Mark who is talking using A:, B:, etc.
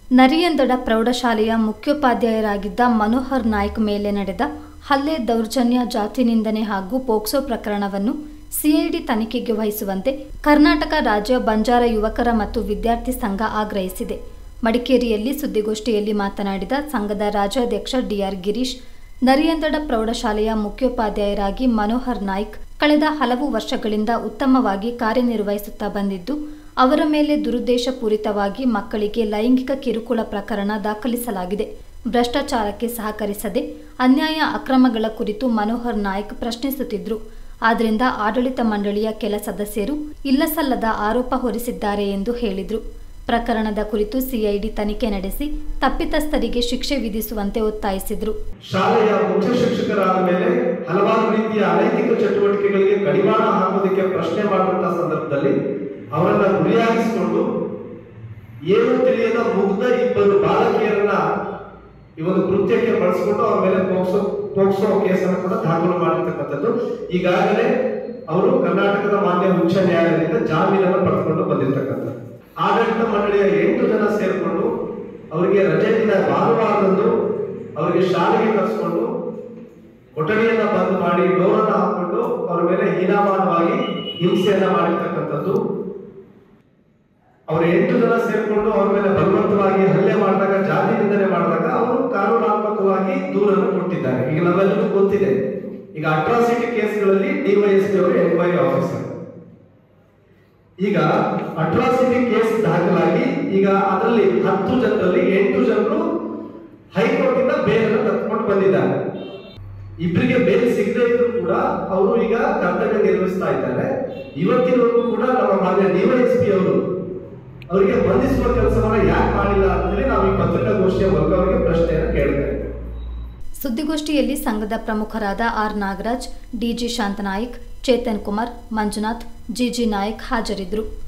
A: ನರಿಯಂದಡ ಪ್ರೌಢಶಾಲೆಯ ಮುಖ್ಯೋಪಾಧ್ಯಾಯರಾಗಿದ್ದ ಮನೋಹರ್ ನಾಯ್ಕ್ ಮೇಲೆ ನಡೆದ ಹಲ್ಲೆ ದೌರ್ಜನ್ಯ ಜಾತಿ ನಿಂದನೆ ಹಾಗೂ ಪೋಕ್ಸೋ ಪ್ರಕರಣವನ್ನು ಸಿಐಡಿ ತನಿಖೆಗೆ ವಹಿಸುವಂತೆ ಕರ್ನಾಟಕ ರಾಜ್ಯ ಬಂಜಾರ ಯುವಕರ ಮತ್ತು ವಿದ್ಯಾರ್ಥಿ ಸಂಘ ಆಗ್ರಹಿಸಿದೆ ಮಡಿಕೇರಿಯಲ್ಲಿ ಸುದ್ದಿಗೋಷ್ಠಿಯಲ್ಲಿ ಮಾತನಾಡಿದ ಸಂಘದ ರಾಜ್ಯಾಧ್ಯಕ್ಷ ಡಿಆರ್ ಗಿರೀಶ್ ನರಿಯಂದಡ ಪ್ರೌಢಶಾಲೆಯ ಮುಖ್ಯೋಪಾಧ್ಯಾಯರಾಗಿ ಮನೋಹರ್ ನಾಯ್ಕ್ ಕಳೆದ ಹಲವು ವರ್ಷಗಳಿಂದ ಉತ್ತಮವಾಗಿ ಕಾರ್ಯನಿರ್ವಹಿಸುತ್ತಾ ಬಂದಿದ್ದು ಅವರ ಮೇಲೆ ದುರುದ್ದೇಶಪೂರಿತವಾಗಿ ಮಕ್ಕಳಿಗೆ ಲೈಂಗಿಕ ಕಿರುಕುಳ ಪ್ರಕರಣ ದಾಖಲಿಸಲಾಗಿದೆ ಭ್ರಷ್ಟಾಚಾರಕ್ಕೆ ಸಹಕರಿಸದೆ ಅನ್ಯಾಯ ಅಕ್ರಮಗಳ ಕುರಿತು ಮನೋಹರ್ ನಾಯ್ಕ್ ಪ್ರಶ್ನಿಸುತ್ತಿದ್ರು ಆದ್ದರಿಂದ ಆಡಳಿತ ಮಂಡಳಿಯ ಕೆಲ ಸದಸ್ಯರು ಇಲ್ಲಸಲ್ಲದ ಆರೋಪ ಹೊರಿಸಿದ್ದಾರೆ ಎಂದು ಹೇಳಿದರು ಪ್ರಕರಣದ ಕುರಿತು ಸಿಐಡಿ ತನಿಖೆ ನಡೆಸಿ ತಪ್ಪಿತಸ್ಥರಿಗೆ ಶಿಕ್ಷೆ ವಿಧಿಸುವಂತೆ ಒತ್ತಾಯಿಸಿದರು
B: ಶಾಲೆಯ ಮುಖ್ಯ ಶಿಕ್ಷಕರಾದ ಮೇಲೆ ಹಲವಾರು ರೀತಿಯ ಅನೈತಿಕ ಚಟುವಟಿಕೆಗಳಿಗೆ ಕಡಿವಾಣ ಹಾಕೋದಕ್ಕೆ ಪ್ರಶ್ನೆ ಮಾಡುವಂತಹ ಸಂದರ್ಭದಲ್ಲಿ ಅವರನ್ನ ಗುರಿಯಾಗಿಸಿಕೊಂಡು ಏನು ತಿಳಿಯದ ಮುಗ್ಧ ಇಬ್ಬರು ಬಾಲಕಿಯರನ್ನ ಈ ಒಂದು ಕೃತ್ಯಕ್ಕೆ ಬಳಸಿಕೊಂಡು ಅವ್ರ ಮೇಲೆ ಪೋಕ್ಸೋ ಪೋಕ್ಸೋ ಕೇಸನ್ನು ಕೂಡ ದಾಖಲು ಮಾಡಿರ್ತಕ್ಕಂಥದ್ದು ಈಗಾಗಲೇ ಅವರು ಕರ್ನಾಟಕದ ಮಾನ್ಯ ಉಚ್ಚ ನ್ಯಾಯಾಲಯದಿಂದ ಜಾಮೀನನ್ನು ಪಡೆದುಕೊಂಡು ಬಂದಿರತಕ್ಕಂಥದ್ದು ಆಡಳಿತ ಮಂಡಳಿಯ ಎಂಟು ಜನ ಸೇರಿಕೊಂಡು ಅವರಿಗೆ ರಜೆ ದಿನ ಭಾನುವಾರದಂದು ಅವರಿಗೆ ಶಾಲೆಗೆ ಕರೆಸ್ಕೊಂಡು ಕೊಠಡಿಯನ್ನ ಬಂದ್ ಮಾಡಿ ಡೋರನ್ನ ಹಾಕೊಂಡು ಅವರ ಮೇಲೆ ಹೀನಾಮಾನವಾಗಿ ಹಿಂಸೆಯನ್ನ ಮಾಡಿರ್ತಕ್ಕಂಥದ್ದು ಅವರು ಎಂಟು ಜನ ಸೇರಿಕೊಂಡು ಅವ್ರ ಮೇಲೆ ಬಲವಂತವಾಗಿ ಹಲ್ಲೆ ಮಾಡಿದಾಗ ಜಾತಿ ನಿಂದನೆ ಮಾಡಿದಾಗ ಅವರು ಕಾನೂನಾತ್ಮಕವಾಗಿ ದೂರನ್ನು ಕೊಟ್ಟಿದ್ದಾರೆ ಈಗ ನಮ್ಮೆಲ್ಲರಿಗೂ ಗೊತ್ತಿದೆ ಈಗ ಅಟ್ರಾಸಿಟಿ ಕೇಸ್ಗಳಲ್ಲಿ ಡಿವೈಎಸ್ಪಿ ಅವರು ಎನ್ಕ್ವೈರಿ ಆಫೀಸರ್ ಈಗ ಅಟ್ರಾಸಿಟಿ ಕೇಸ್ ದಾಖಲಾಗಿ ಈಗ ಅದರಲ್ಲಿ ಹತ್ತು ಜನರಲ್ಲಿ ಎಂಟು ಜನರು ಹೈಕೋರ್ಟ್ ಇಂದ ಬೇಲನ್ನು ತಪ್ಪಿಕೊಂಡು ಬಂದಿದ್ದಾರೆ ಇಬ್ಬರಿಗೆ ಬೇಲ್ ಸಿಗದೇ ಇದ್ರು ಕೂಡ ಅವರು ಈಗ ಕರ್ತವ್ಯ ನಿರ್ವಹಿಸ್ತಾ ಇದ್ದಾರೆ ಇವತ್ತಿನವರೆಗೂ ಕೂಡ ನಮ್ಮ ಮಾನ್ಯ ಡಿವೈಎಸ್ಪಿ ಅವರು ಅವರಿಗೆ ಬಂಧಿಸುವ ಕೆಲಸವನ್ನ ಯಾಕೆ ಮಾಡಿಲ್ಲ ಅಂತೇಳಿ ನಾವು ಈ ಪತ್ರಿಕಾಗೋಷ್ಠಿಯ ಮೂಲಕ ಅವರಿಗೆ ಪ್ರಶ್ನೆಯನ್ನು ಕೇಳ್ತೇವೆ
A: ಸುದ್ದಿಗೋಷ್ಠಿಯಲ್ಲಿ ಸಂಘದ ಪ್ರಮುಖರಾದ R Nagaraj DG Shantanaik Chetan Kumar Manjunath GG Nayak ಹಾಜರಿದ್ದರು